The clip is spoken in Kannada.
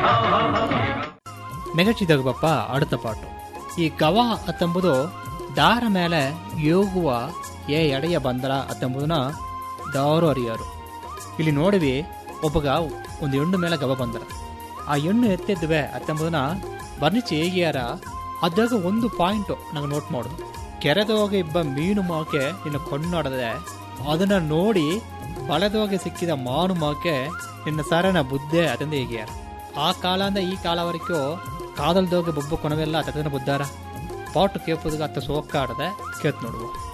ಮೆಗಚಿದಾಗ ಬಪ್ಪ அடுத்த ಪಾಟು ಈ ಗವ ಅತ್ತಂಬುದು ದಾರ ಮೇಲೆ ಯೋಗುವ ಏ ಎಡೆಯ ಬಂದರ ಅತ್ತಂಬುದನ್ನ ದಾರು ಅರಿಯಾರು ಇಲ್ಲಿ ನೋಡಿವಿ ಒಬ್ಬಗ ಒಂದು ಹೆಣ್ಣು ಮೇಲೆ ಗವ ಬಂದರ ಆ ಹೆಣ್ಣು ಎತ್ತಿದ್ವೆ ಅತ್ತಂಬುದನ್ನ ಬರ್ನಿಚ್ಚಿ ಹೇಗಿಯಾರ ಅದಾಗ ಒಂದು ಪಾಯಿಂಟ್ ನಂಗೆ ನೋಟ್ ಮಾಡುದು ಕೆರೆದೋಗ ಇಬ್ಬ ಮೀನು ಮಾಕೆ ನಿನ್ನ ಕೊಂಡಾಡದೆ ಅದನ್ನ ನೋಡಿ ಬಳೆದೋಗೆ ಸಿಕ್ಕಿದ ಮಾನು ಮಾಕೆ ನಿನ್ನ ಸರನ ಬುದ್ಧೆ ಅತಂದ ಹೇಗಿಯಾರ ಆ ಕಾಲದಿಂದ ಈ ಕಾಲ ವರೆಗೂ ಕಾದಲ್ದೋಗ ಬೊಬ್ಬ ಕೊನವೆಲ್ಲ ಅತನ ಬುದ್ಧಾರ ಪಾಟು ಕೇಪುದಾಗ ಅತ್ತ ಸೋಕಾಡದೆ ಕೇತ್ ನೋಡುವ